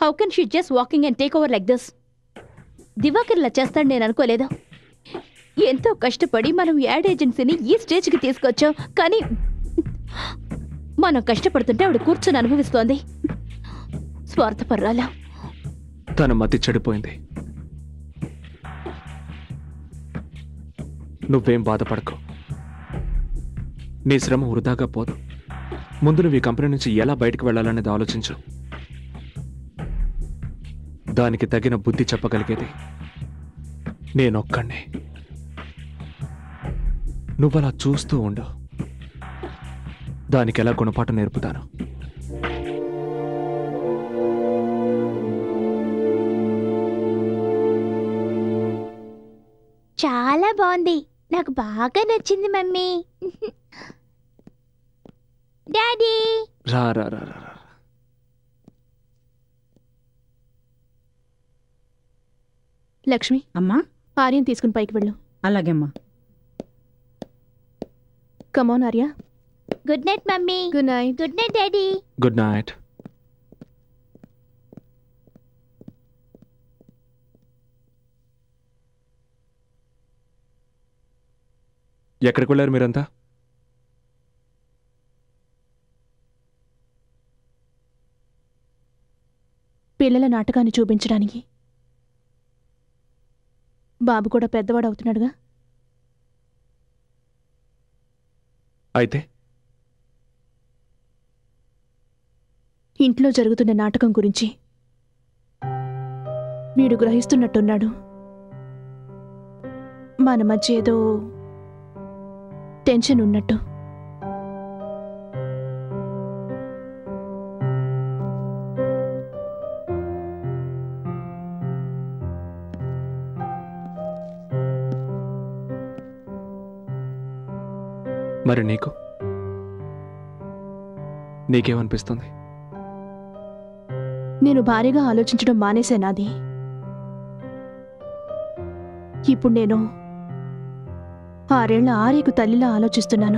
How can she just walking and take over like this Diwakar ఇలా చేస్తాడు నేను అనుకోలేదు ఎంతో కష్టపడి మనం యాడ్ ఏజెన్సీని ఈ స్టేజ్కి తీసుకొచ్చాం కానీ మనం కష్టపడుతుంటే ఆవిడ కూర్చొని అనుభవిస్తోంది స్వార్థపర్రాలా తన మతి చెడిపోయింది నువ్వేం బాధపడకు నీ శ్రమ వృధాగా పోదు ముందు నువ్వు ఈ కంపెనీ నుంచి ఎలా బయటకు వెళ్ళాలనేది ఆలోచించు దానికి తగిన బుద్ధి చెప్పగలిగేది నేనొక్కడినే నువ్వలా చూస్తూ ఉండు దానికి ఎలా గుణపాఠం నేర్పుతాను చాలా బాగుంది నాకు బాగా నచ్చింది మమ్మీ డాడీ రా రా రా రా రా. లక్ష్మి అమ్మా ఆర్యన్ తీసుకుని పైకి వెళ్ళు అలాగేమ్మా come on Arya good night mummy good night good night daddy good night ఎక్కడికి వెళ్ళారు మీరంతా పిల్లల నాటకాన్ని చూపించడానికి బాబు కూడా పెద్దవాడు అవుతున్నాడుగా అయితే ఇంట్లో జరుగుతున్న నాటకం గురించి వీడు గ్రహిస్తున్నట్టున్నాడు మన మధ్య ఏదో టెన్షన్ ఉన్నట్టు మరి నీకు నీకేమనిపిస్తుంది నేను భారీగా ఆలోచించడం మానేశానాది ఇప్పుడు నేను ఆరేళ్ల ఆర్యకు తల్లిలా ఆలోచిస్తున్నాను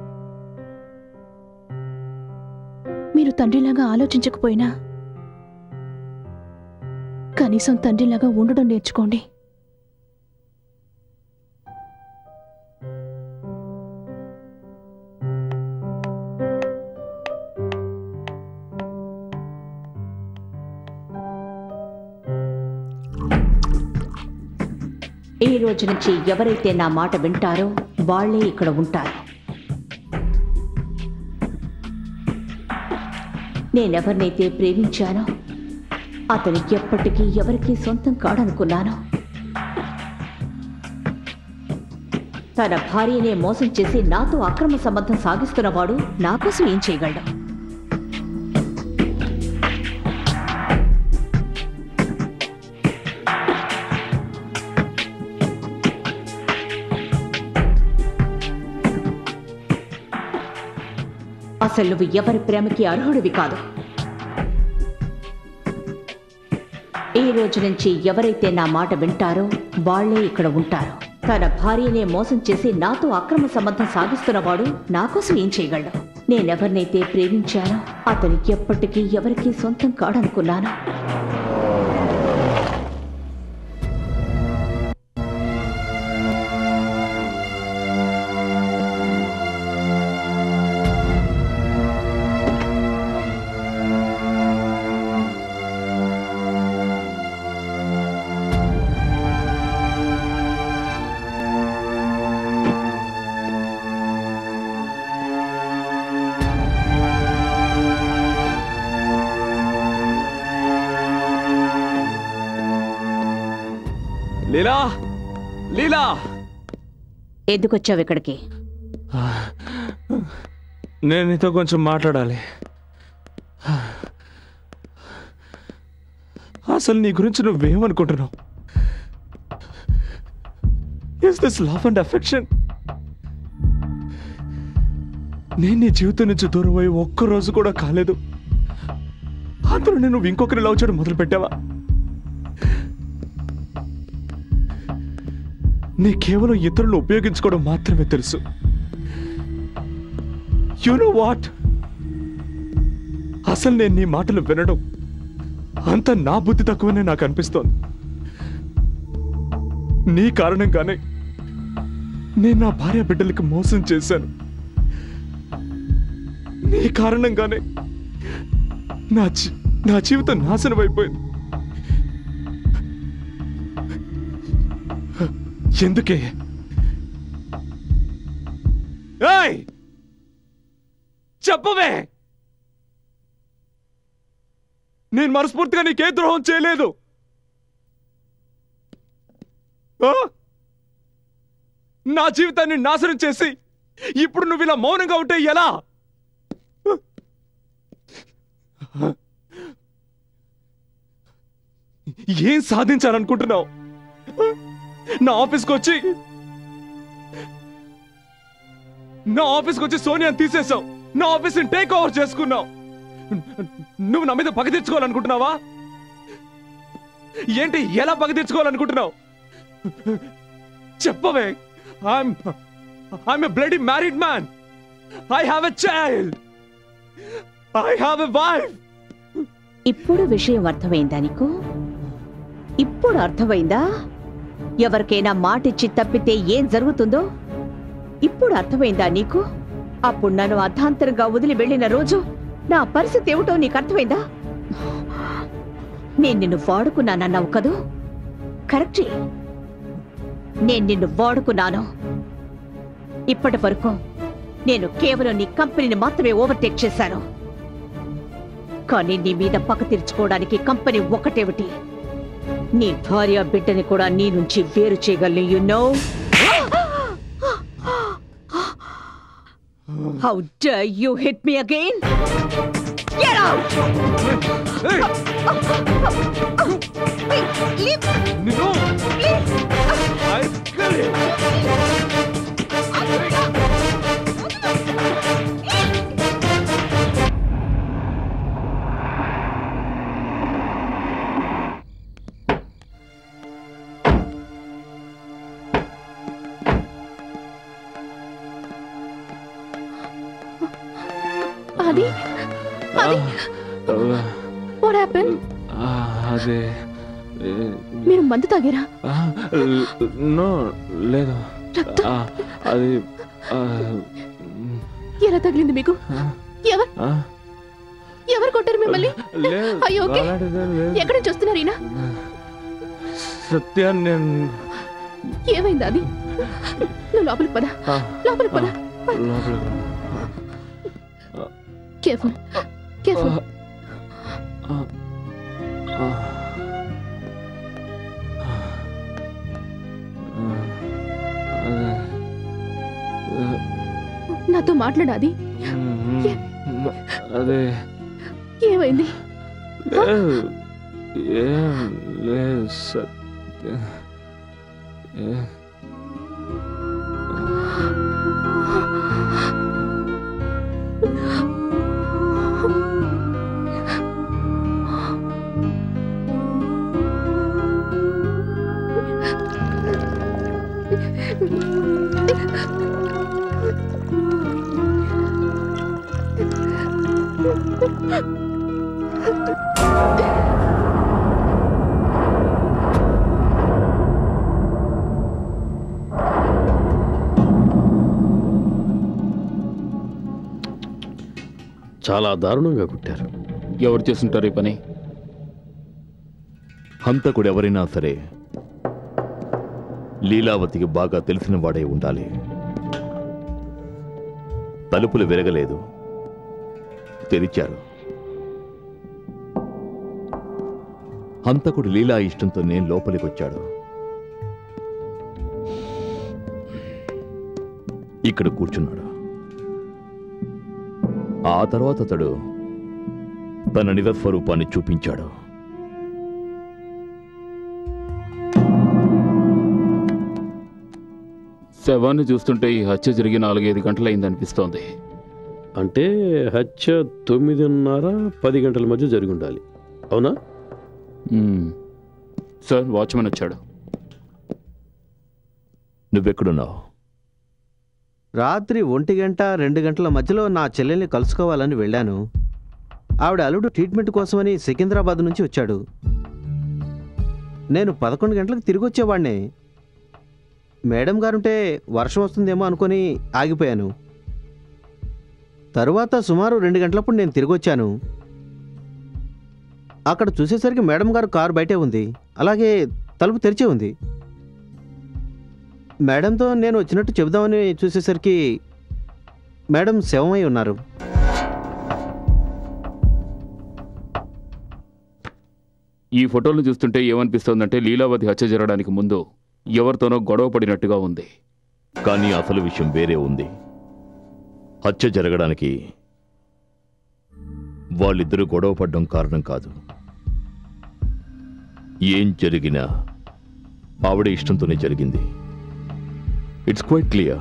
మీరు తండ్రిలాగా ఆలోచించకపోయినా కనీసం తండ్రిలాగా ఉండడం నేర్చుకోండి ఈ రోజు నుంచి ఎవరైతే నా మాట వింటారో వాళ్ళే ఇక్కడ ఉంటారు నేనెవరినైతే ప్రేమించానో అతను ఎప్పటికీ ఎవరికీ సొంతం కాడనుకున్నాను తన భార్యనే మోసం చేసి నాతో అక్రమ సంబంధం సాగిస్తున్నవాడు నా కోసం ఏం చేయగలడు అసలు నువ్వు ఎవరి ప్రేమకి అర్హుడివి కాదు ఈ రోజు నుంచి ఎవరైతే నా మాట వింటారో వాళ్ళే ఇక్కడ ఉంటారు తన భార్యనే మోసం చేసి నాతో అక్రమ సంబంధం సాగిస్తున్నవాడు నా కోసం ఏం చేయగలడు నేనెవరినైతే ప్రేమించానో అతను ఎప్పటికీ ఎవరికీ సొంతం కాడనుకున్నాను లీలా లీలా ఎందుకొచ్చావు ఇక్కడికి నేను నీతో కొంచెం మాట్లాడాలి అసలు నీ గురించి నువ్వేమనుకుంటున్నావు is this love and affection నేను నీ జీవితం నుంచి దూరం అయ్యి ఒక్క రోజు కూడా కాలేదు అందులో నువ్వు ఇంకొకరి లవ్ చేయడం మొదలు పెట్టావా నీ కేవలం ఇతరులు ఉపయోగించుకోవడం మాత్రమే తెలుసు యు నో వాట్ అసలు నేను నీ మాటలు వినడం అంత నా బుద్ధి తక్కువనే నాకు అనిపిస్తోంది నీ కారణంగానే నేను నా భార్య బిడ్డలకి మోసం చేశాను నీ కారణంగానే నా జీ- నా జీవితం నాశనం అయిపోయింది ఎందుకే ఏయ్! చెప్పవే నేను మనస్ఫూర్తిగా నీకే ద్రోహం చేయలేదు ఆ? నా జీవితాన్ని నాశనం చేసి ఇప్పుడు నువ్వు ఇలా మౌనంగా ఉంటే ఎలా ఏం సాధించాలనుకుంటున్నావు నా ఆఫీస్కి వచ్చి నా ఆఫీస్కి వచ్చి సోనియాని తీసేశావు నా ఆఫీస్ని టేక్ ఓవర్ చేసుకున్నావు నువ్వు నా మీద పగ తీర్చుకోవాలనుకుంటున్నావా ఏంటి ఎలా పగ తీర్చుకోవాలనుకుంటున్నావు చెప్పవే I'm I'm a bloody married man I have a child I have a wife ఇప్పుడు విషయం అర్థమైందా నీకు ఇప్పుడు అర్థమైందా ఎవరికైనా మాటిచ్చి తప్పితే ఏం జరుగుతుందో ఇప్పుడు అర్థమైందా నీకు అప్పుడు నన్ను అర్ధాంతరంగా వదిలి వెళ్ళిన రోజు నా పరిస్థితి ఏమిటో నీకు అర్థమైందా నేను నిన్ను వాడుకున్నానన్నావు కదూ కరెక్టే నేను నిన్ను వాడుకున్నాను ఇప్పటి వరకు నేను కేవలం నీ కంపెనీని మాత్రమే ఓవర్టేక్ చేశాను కానీ నీ మీద పక్క తీర్చుకోవడానికి కంపెనీ ఒకటేమిటి నీ భార్య బిడ్డని కూడా నీ నుంచి వేరు చేయగలను you know how dare you hit me again Get out! ఏయ్! Leave! నిన్ను Please! I kill you. అది అది ఆ, వాట్ హ్యాపెన్ ఆ, అదే ఏ, మీరు మందు తాగారా ఆ, నో లేదు రక్తం ఆ, అది ఆ, ఎలా తగిలింది మీకు ఆ, ఎవరు ఆ, ఎవరు కొట్టారు మిమ్మల్ని లేదు అయ్యో, ఓకే. అలాంటిదేం లేదు. ఎక్కడి నుంచి వస్తున్నారు ఈయన సత్య నేను ఏమైంది అది నువ్వు లోపలికి పద ఆ, లోపలికి పద లోపలికి కేర్ఫుల్ కేర్ఫుల్ ఆ, ఆ, ఆ, అదే నాతో మాట్లాడాది మ్మ్. అదే ఏమైంది లేదు ఏం లేదు సత్య ఏ- చాలా దారుణంగా కుట్టారు ఎవరు చేస్తుంటారు ఈ పని హంతకుడు ఎవరైనా సరే లీలావతికి బాగా తెలిసిన వాడే ఉండాలి తలుపులు విరగలేదు తెరిచారు హంతకుడు లీలా ఇష్టంతోనే లోపలికొచ్చాడు ఇక్కడ కూర్చున్నాడు ఆ తర్వాత అతడు తన నిజస్వరూపాన్ని చూపించాడు శవాన్ని చూస్తుంటే ఈ హత్య జరిగి నాలుగైదు గంటలైంది అనిపిస్తోంది అంటే హత్య తొమ్మిదిన్నర పది గంటల మధ్య జరిగి ఉండాలి అవునా మ్మ్. సార్ వాచ్మెన్ వచ్చాడు నువ్వెక్కడున్నావు రాత్రి ఒంటి గంట రెండు గంటల మధ్యలో నా చెల్లెల్ని కలుసుకోవాలని వెళ్ళాను ఆవిడ అల్లుడు ట్రీట్మెంట్ కోసమని సికింద్రాబాద్ నుంచి వచ్చాడు నేను పదకొండు గంటలకు తిరిగి వచ్చేవాడిని మేడం గారుంటే వర్షం వస్తుందేమో అనుకొని ఆగిపోయాను తరువాత సుమారు రెండు గంటలప్పుడు నేను తిరిగి వచ్చాను అక్కడ చూసేసరికి మేడం గారు కారు బయటే ఉంది అలాగే తలుపు తెరిచే ఉంది మేడంతో నేను వచ్చినట్టు చెబుదామని చూసేసరికి మేడం శవమై ఉన్నారు ఈ ఫోటోలు చూస్తుంటే ఏమనిపిస్తోందంటే లీలావతి హత్య జరగడానికి ముందు ఎవరితోనో గొడవ పడినట్టుగా ఉంది కానీ అసలు విషయం వేరే ఉంది హత్య జరగడానికి వాళ్ళిద్దరూ గొడవ పడ్డం కారణం కాదు ఏం జరిగినా ఆవిడ ఇష్టంతోనే జరిగింది ఇట్స్ క్వైట్ క్లియర్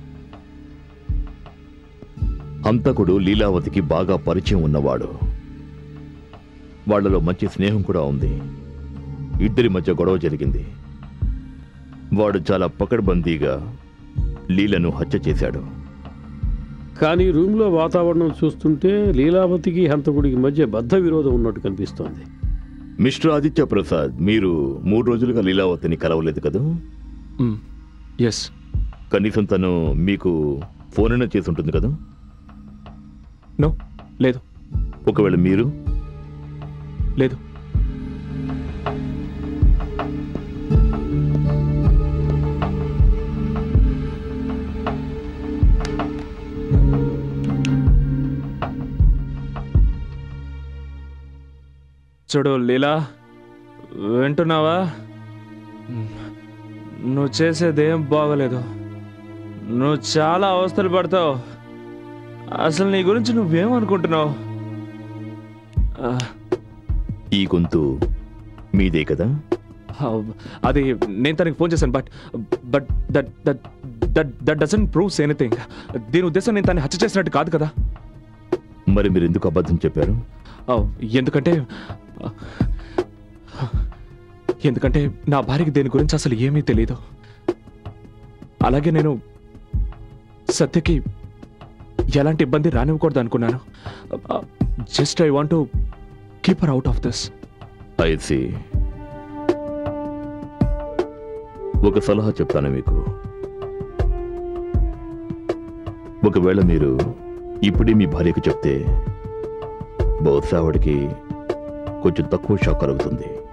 హంతకుడు లీలావతికి బాగా పరిచయం ఉన్నవాడు వాళ్ళలో మంచి స్నేహం కూడా ఉంది ఇద్దరి మధ్య గొడవ జరిగింది వాడు చాలా పకడ్బందీగా లీలను హత్య చేశాడు కానీ రూమ్లో వాతావరణం చూస్తుంటే లీలావతికి హంతకుడికి మధ్య బద్ధ విరోధం ఉన్నట్టు కనిపిస్తోంది మిస్టర్ ఆదిత్య ప్రసాద్ మీరు మూడు రోజులుగా లీలావతిని కలవలేదు కదా ఎస్ కనీసం తను మీకు ఫోన్ అయినా చేసి ఉంటుంది కదా నో లేదు ఒకవేళ మీరు లేదు చూడు లీలా వింటున్నావా నువ్వు చేసేదేం బాగలేదు నువ్వు చాలా అవస్థలు పడతావు అసలు నీ గురించి నువ్వేమనుకుంటున్నావు ఆ, ఈ గొంతు మీదే కదా అది నేను తనకి ఫోన్ చేశాను but but that that that that doesn't proves anything దీని ఉద్దేశం నేను తను హత్య చేసినట్టు కాదు కదా మరి మీరు ఎందుకు అబద్ధం చెప్పారు ఆ, ఎందుకంటే ఎందుకంటే నా భార్యకి దీని గురించి అసలు ఏమీ తెలియదు అలాగే నేను సత్యకి ఎలాంటి ఇబ్బంది రానివ్వకూడదు అనుకున్నాను just I want keep her out of this I see ఒక సలహా చెప్తాను మీకు ఒకవేళ మీరు ఇప్పుడే మీ భార్యకు చెప్తే బహుశా ఆవిడకి కొంచెం తక్కువ షాక్ కలుగుతుంది